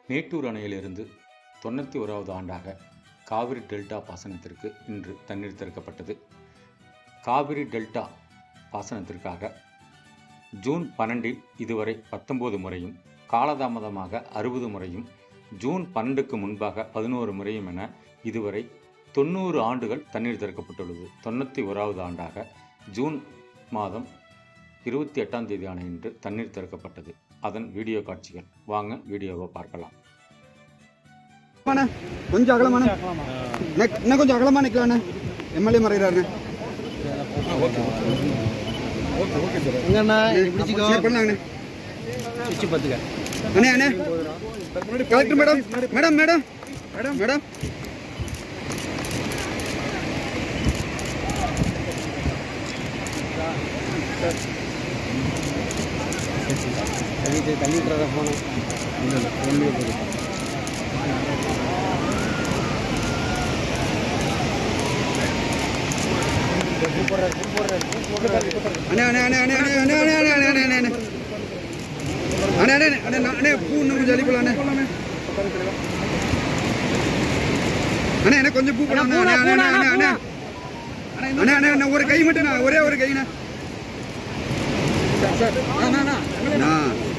மேட்டூர் அணையிலிருந்து தொண்ணூற்றி ஓராவது ஆண்டாக காவிரி டெல்டா பாசனத்திற்கு இன்று தண்ணீர் திறக்கப்பட்டது காவிரி டெல்டா பாசனத்திற்காக ஜூன் பன்னெண்டில் இதுவரை பத்தொன்பது முறையும் காலதாமதமாக அறுபது முறையும் ஜூன் பன்னெண்டுக்கு முன்பாக பதினோரு முறையும் என இதுவரை தொண்ணூறு ஆண்டுகள் தண்ணீர் திறக்கப்பட்டுள்ளது தொண்ணூற்றி ஓராவது ஆண்டாக ஜூன் மாதம் இருபத்தி எட்டாம் தேதியான இன்று தண்ணீர் திறக்கப்பட்டது அதன் வீடியோ காட்சிகள் வாங்க வீடியோவை பார்க்கலாம் அண்ணா, கொஞ்சம் அகலமான இன்னும் கொஞ்சம் அகலமா நிக்கலாண்ணே எம்எல்ஏ மறைகிறாருண்ணே எங்கண்ணா பிடிச்சிக்கோ ஷேர் பண்ணலாங்கண்ணே சுவிட்ச் பார்த்துக்க அண்ணே அண்ணே collector madam madam madam madam madam தண்ணி தண்ணி விட்டுறத போனோம் இல்லை இல்லை ஒன்றுமே போகுது அண்ணே அண்ணே அண்ணே அண்ணே அண்ணே அண்ணே அண்ணே அண்ணே அண்ணே அண்ணே அண்ணே அண்ணே அண்ணே அண்ணே அண்ணே அண்ணே பூ இன்னும் கொஞ்சம் அள்ளி போலாம் அண்ணே அண்ணே அண்ணே கொஞ்சம் பூ போலாம் அண்ணே அண்ணே அண்ணே அண்ணே அண்ணே அண்ணே அண்ணே அண்ணே ஒரு கை மட்டும் நான் ஒரே ஒரு கைண்ணே அண்ணா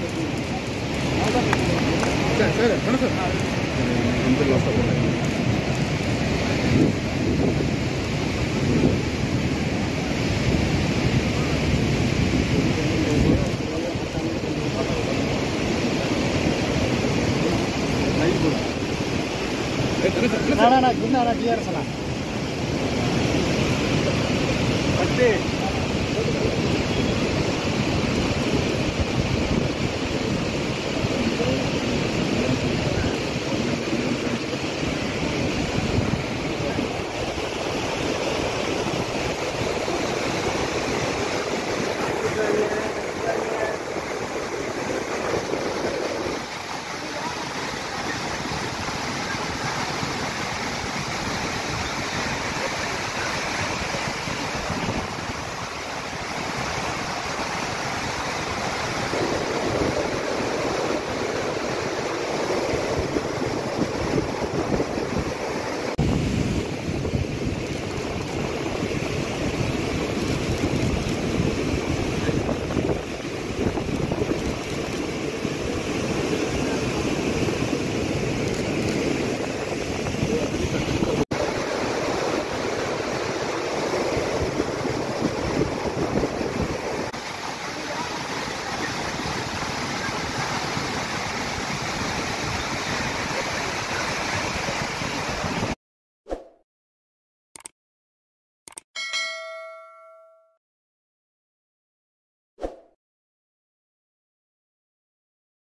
அண்ணா குண்டாண்ணா டிஆர்எஸ் அண்ணா